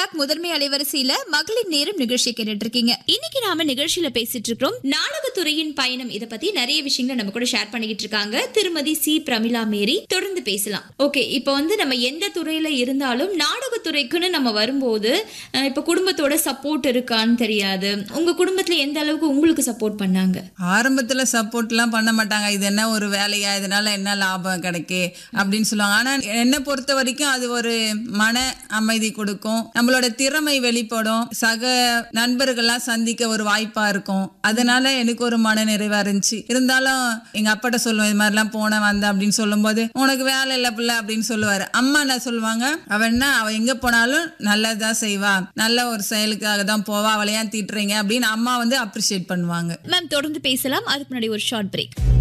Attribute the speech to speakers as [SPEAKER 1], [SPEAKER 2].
[SPEAKER 1] back முதன்மை அலைவரிசையில மகளிர் நேரம் நிகழ்ச்சி கேட்டுட்டு இருக்கீங்க
[SPEAKER 2] இன்னைக்கு நாம நிகழ்ச்சியில பேசிட்டு இருக்கிறோம் நாடகத்துறையின் பயணம் இத பத்தி நிறைய விஷயங்களை நம்ம கூட ஷேர் பண்ணிக்கிட்டு இருக்காங்க திருமதி சி பிரமிளா மேரி தொடர்ந்து பேசலாம் ஓகே இப்போ வந்து நம்ம எந்த துறையில இருந்தாலும் நாடகத்துறைக்குன்னு நம்ம வரும்போது அஹ், இப்போ குடும்பத்தோட சப்போர்ட் இருக்கான்னு தெரியாது உங்க குடும்பத்துல எந்த அளவுக்கு உங்களுக்கு சப்போர்ட் பண்ணாங்க
[SPEAKER 3] ஆரம்பத்தில் சப்போர்ட்லாம் பண்ண மாட்டாங்க இது என்ன ஒரு வேலையா இதனால என்ன லாபம் கிடைக்கு அப்படின்னு சொல்லுவாங்க ஆனால் என்னை பொறுத்த வரைக்கும் அது ஒரு மன அமைதி கொடுக்கும் நம்மளோட திறமை வெளிப்படும் சக நண்பர்கள்லாம் சந்திக்க ஒரு வாய்ப்பா இருக்கும் அதனால எனக்கு ஒரு மன நிறைவா இருந்துச்சு இருந்தாலும் எங்க அப்பாட்ட சொல்லுவேன் இது மாதிரிலாம் போனேன் வந்தேன் அப்படின்னு சொல்லும்போது உனக்கு வேலை இல்லை பிள்ளை அப்படின்னு சொல்லுவாரு அம்மா என்ன சொல்லுவாங்க அவ என்ன அவ எங்க போனாலும் நல்லதா செய்வா நல்ல ஒரு செயலுக்காக தான் போவா அவளை ஏன் திட்டுறீங்க அப்படின்னு அம்மா வந்து அப்ரிஷியேட் பண்ணுவாங்க
[SPEAKER 2] மேம் தொடர்ந்து பேசலாம் அதுக்கு முன்னாடி ஒரு ஷார்ட் பிரேக்